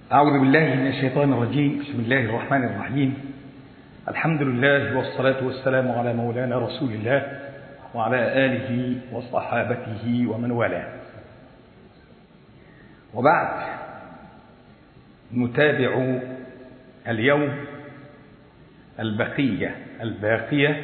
أعوذ بالله من الشيطان الرجيم بسم الله الرحمن الرحيم الحمد لله والصلاة والسلام على مولانا رسول الله وعلى آله وصحابته ومن والاه وبعد نتابع اليوم البقية الباقية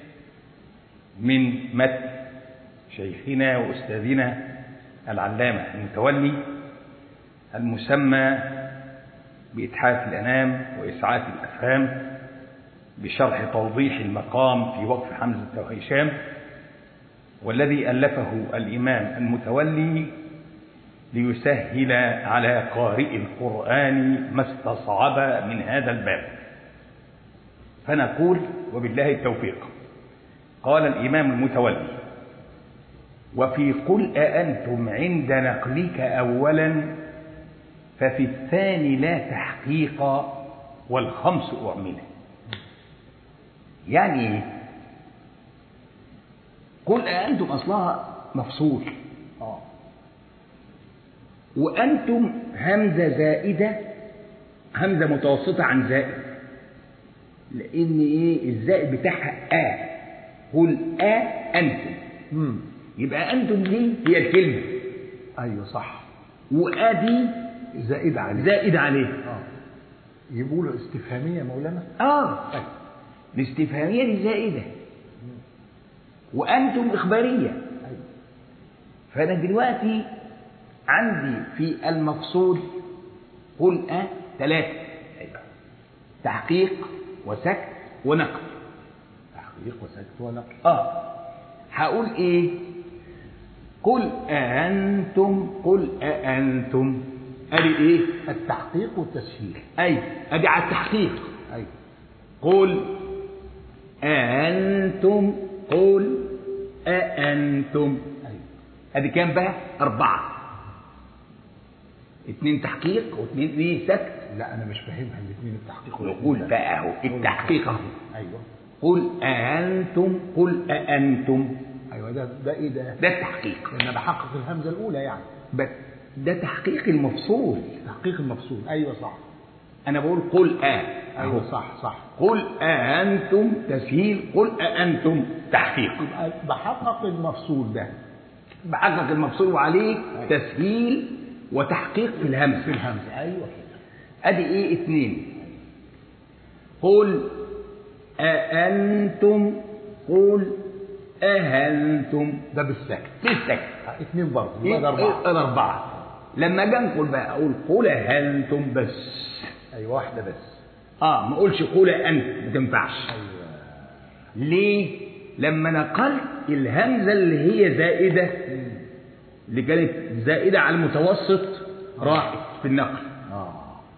من متن شيخنا وأستاذنا العلامة المتولي المسمى بإتحاف الأنام وإسعاف الأفهام بشرح توضيح المقام في وقف حمزة وهشام والذي ألفه الإمام المتولي ليسهل على قارئ القرآن ما استصعب من هذا الباب فنقول وبالله التوفيق قال الإمام المتولي وفي قل أأنتم عند نقلك أولا ففي الثاني لا تحقيق والخمس أعمله يعني قل أأنتم أصلها مفصول اه وأنتم همزة زائدة همزة متوسطة عن زائد لأن إيه الزائد بتاعها آ قل آ أنتم امم يبقى أنتم دي هي الكلمة ايوه صح وآ دي زائد عليه زائد عليه اه يقولوا استفهاميه يا مولانا آه أيوة. الاستفهامية دي زائدة وأنتم إخبارية ايوه فأنا دلوقتي عندي في المفصول قل أ ثلاثة تحقيق وسكت ونقل تحقيق وسكت ونقل اه هقول ايه قل أأنتم قل أأنتم ادي ايه التحقيق والتسهيل اي ادي على التحقيق ايوه قل أأنتم قل أأنتم ايوه ادي كام بقى أربعة اتنين تحقيق واتنين ايه سكت لا انا مش فاهمها الاثنين التحقيق نقول بقى اهو التحقيق اهو ايوه قل أأنتم قل أأنتم ايوه ده ده ايه ده؟ ده التحقيق ان انا بحقق الهمزه الاولى يعني بس ده تحقيق المفصول تحقيق المفصول ايوه صح أنا بقول قل أ أهو ايوه صح صح قل أأنتم تسهيل قل أأنتم تحقيق يبقى بحقق المفصول ده بحقق المفصول وعليه تسهيل وتحقيق في في الهمز الهمزه ايوه كده ادي ايه اتنين قل أأنتم قل أهنتم ده بالسكت بالسكت آه، اثنين برضه إيه؟ يبقى ده اربعه إيه؟ الأربعة لما أجي أنقل بقى أقول قل أهنتم بس ايوه واحده بس اه ما اقولش قول انت ما تنفعش ايوه ليه لما نقلت الهمزه اللي هي زائده اللي كانت زائده على المتوسط راحت في النقل اه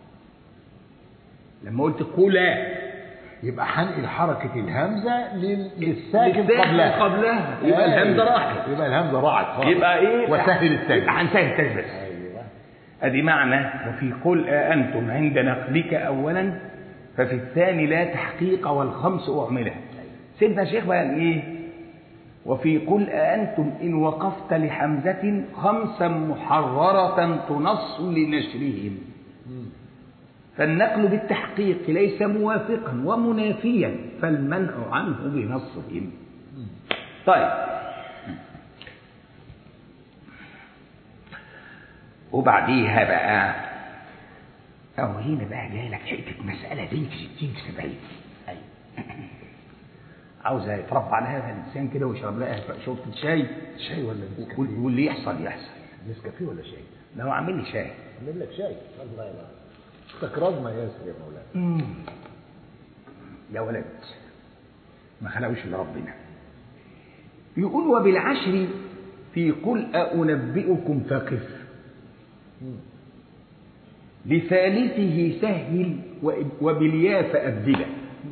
لما قلت قولا يبقى هنقل حركة الهمزة لل- للساكن للساكن قبلها قبلها. يبقى أيوة. الهمزة راحت. يبقى الهمزة راحت خلاص. يبقى ايه وسهل الثاني يبقى هنسهل الثاني بس ايوه ادي معنى وفي قل أأنتم عند نقلك اولا ففي الثاني لا تحقيق والخمس اعمله سيدنا شيخ بقى قال ايه وفي قل أأنتم إن وقفت لحمزة خمسا محررة تنص لنشرهم فالنقل بالتحقيق ليس موافقا ومنافيا فالمنع عنه بنصهم طيب وبعديها بقى أو هنا بقى جاي لك حتة مسألة بنت 60 في 70 أيوة عاوز يتربى على هذا الإنسان كده ويشرب لها شوطة شاي شاي ولا نسكافيه؟ واللي يحصل يحصل نسكافيه ولا شاي؟ لو عامل لي شاي اعمل لك شاي الله يلا استكراد ما ياسر يا مولانا يا ولد ما خلقوش الا ربنا يقول وبالعشر في قل أنبئكم فقف لثالثه سهل وبالياء فأبدله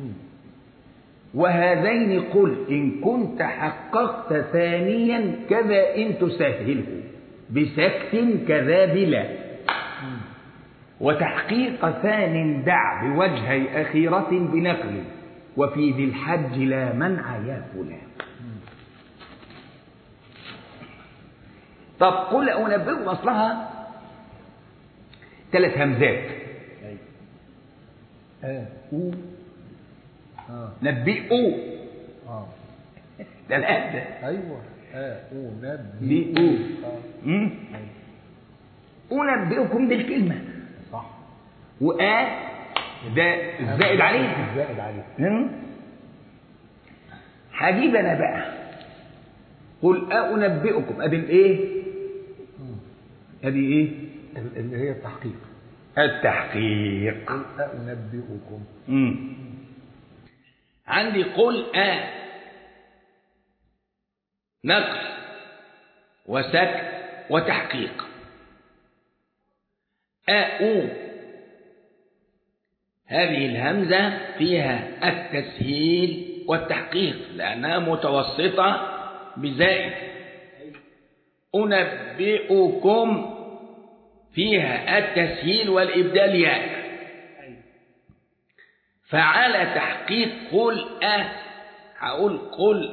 وهذين قل إن كنت حققت ثانيا كذا إن تسهله بسكت كذا بلا وتحقيق ثان دع بوجهي أخيرة بنقل وفي ذي الحج لا منع يا فلان طب قل أنبئكم أصلها ثلاث همزات اه او اه نبئوا اه ده الآن ده ايوه اه او نبي بئوا اه مم. أنبئكم بالكلمة صح وآ ده الزائد عليه الزائد عليه مم. هجيب أنا بقى قل أنبئكم أدي الإيه؟ أدي إيه؟ ال- اللي هي التحقيق التحقيق قل أنبئكم مم. عندي قل آ نقل وسك وتحقيق آؤ هذه الهمزة فيها التسهيل والتحقيق لأنها متوسطة بزائد أنبئكم فيها التسهيل والإبدال ياء فعلى تحقيق قل أ هقول قل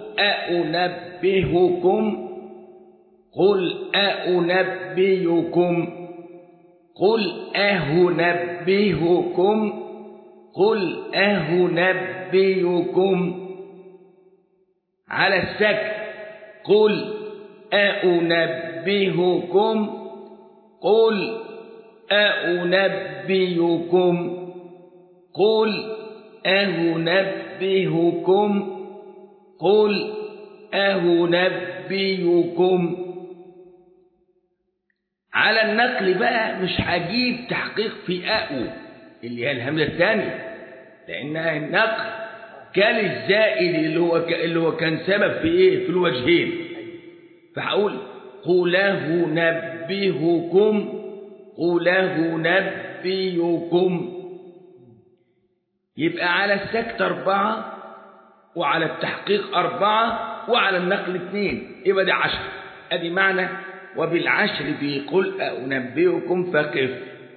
أنبهكم قل أنبئكم قل أهنبهكم قل أهنبئكم على السكت قل أنبهكم قل أنبئكم قل أنبهكم قل أنبئكم على النقل بقى مش هجيب تحقيق في أأو اللي هي الهمزة الثانية لأنها النقل كان الزائد اللي هو ك... اللي هو كان سبب في إيه؟ في الوجهين فهقول قله نبهكم قله نبيكم يبقى على السكت أربعة وعلى التحقيق أربعة وعلى النقل اثنين يبقى ده عشر أدي معنى وبالعشر في قل أنبئكم فقف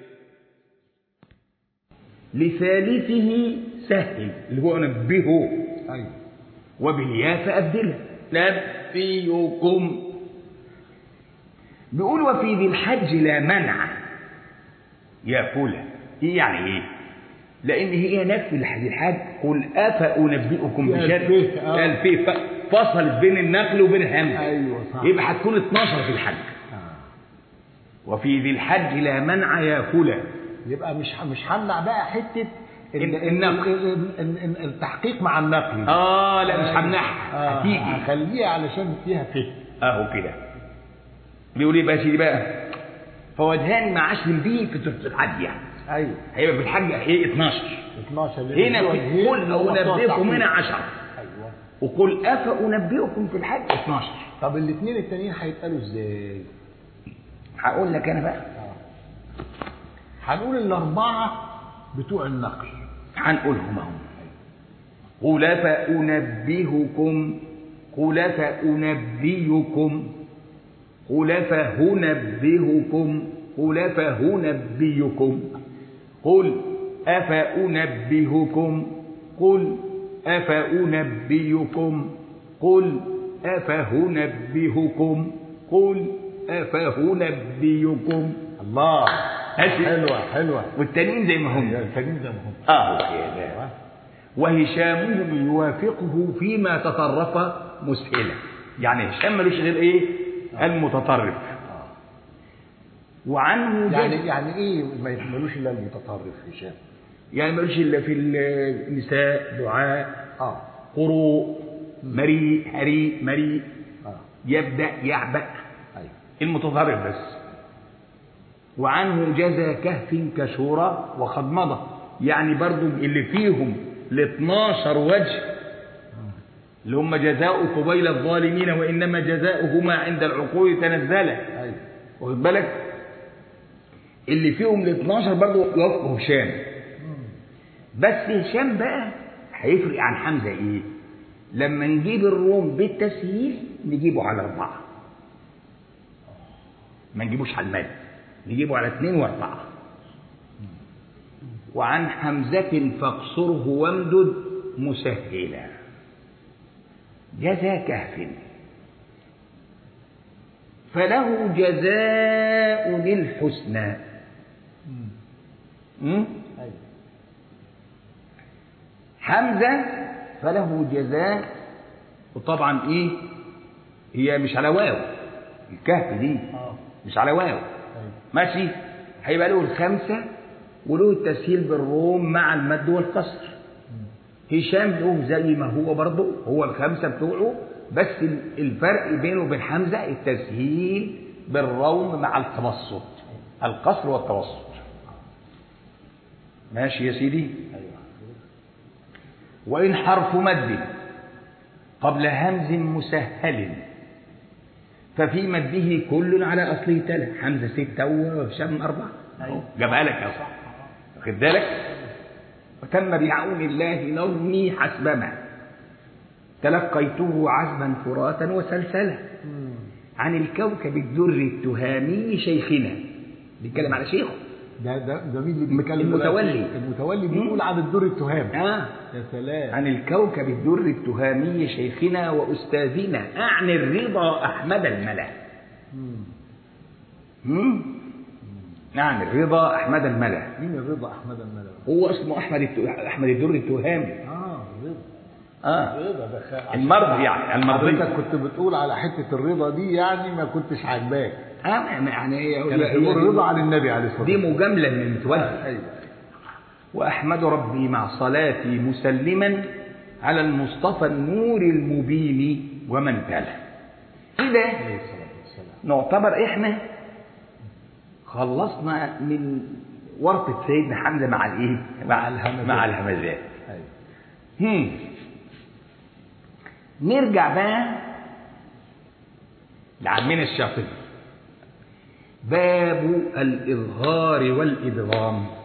لثالثه سهل اللي هو نبهه ايوه وبالياء فأبدله نبيكم بيقول وفي ذي الحج لا منع يا فلة ايه يعني ايه لان هي نفي ذي الحج قل افانبئكم يا بشر فيه، آه. قال فيه ف- فصلت بين النقل وبين الهمز ايوه صح يبقى هتكون 12 في الحج آه. وفي ذي الحج لا منع يا فلة يبقى مش مش همنع بقى حته ال- ال- ال- النقل. ال- ال- ال- التحقيق مع النقل اه لا مش همنعها آه، هتيجي هخليها علشان فيها فهم اهو كده بيقول ايه بقى يا سيدي بقى فوجهان مع عشر به في سورة الحج يعني ايوه هيبقى في الحج هي 12 12 اللي هنا بتوع في الهيل قل اللي هم بتوع أنبئكم التحقيق. هنا 10 ايوه وقل أفأنبئكم في الحج 12 طب الاثنين التانيين هيتقالوا ازاي؟ هقول لك أنا بقى هنقول الاربعه بتوع النقل هنقولهم اهو قل فأنبهكم قل فأنبيكم قل فهنبهكم قل فهنبيكم قل أفأنبهكم قل أفأنبيكم قل أفهنبهكم قل أفهنبيكم الله ماشي. حلوه حلوه والتانيين زي ما هم التانيين زي ما هم اه كده وهشامهم يوافقه فيما تطرف مسهلا يعني هشام ملوش غير ايه المتطرف وعنه يعني جد يعني ايه ما يكملوش الا المتطرف هشام يعني ملوش الا في النساء دعاء اه قروء مريء هريء مريء اه يبدا يعبأ ايوه المتطرف بس وعنه جزى كهف كشورى وقد مضى يعني برضو اللي فيهم ال 12 وجه اللي هم جزاء قبيل الظالمين وانما جزاؤهما عند العقول تنزلا ايوه واخد بالك اللي فيهم ال 12 برضه يوافقوا هشام بس هشام بقى هيفرق عن حمزه ايه؟ لما نجيب الروم بالتسهيل نجيبه على اربعه ما نجيبوش على المد نجيبه على اثنين واربعه وعن حمزة فاقصره وامدد مسهلا جزى كهف فله جزاء الحسنى م? ايوه حمزة فله جزاء وطبعا ايه هي مش على واو الكهف دي اه مش على واو ايوه ماشي هيبقى له الخمسة وله التسهيل بالروم مع المد والكسر هشام له زي ما هو برضه هو الخمسة بتوعه بس ال- الفرق بينه وبين حمزة التسهيل بالروم مع التوسط القصر والتوسط ماشي يا سيدي ايوه وإن حرف مد قبل همز مسهل ففي مده كل على أصله تلا حمزة ستة وهشام أربعة أيوة. جابها لك يا صاحبي واخد بالك وتم بعون الله نظمي حسبما تلقيته عزما فراتا وسلسلا مم. عن الكوكب الدر التهامي شيخنا بيتكلم على شيخه ده ده ده مين اللي بيتكلم المتولي. دلوقتي؟ المتولي بيقول عن الدور التهام آه. يا سلام عن الكوكب الدر التهامي شيخنا وأستاذنا أعني الرضا أحمد الملا مم. هم؟ أعني الرضا أحمد الملا مين الرضا احمد الملا هو اسمه أحمد الت... أحمد الدر التهامي اه رضا آه رضا ده خ- المرضي يعني المرضي حضرتك كنت بتقول على حته الرضا دي يعني ما كنتش عاجباك آه يعني هي كان هي- بيقول هي- رضا عن النبي عليه الصلاه دي والسلام مجاملة من المتولي ايوه وأحمد ربي مع صلاتي مسلما على المصطفى النور المبين ومن تلا كده عليه الصلاه والسلام نعتبر احنا خلصنا من ورطة سيدنا حمزة مع الايه؟ مع الهمزات. مع الهمزات. ايوه هم. نرجع بقى لعمنا الشاطبي باب الإظهار والإدغام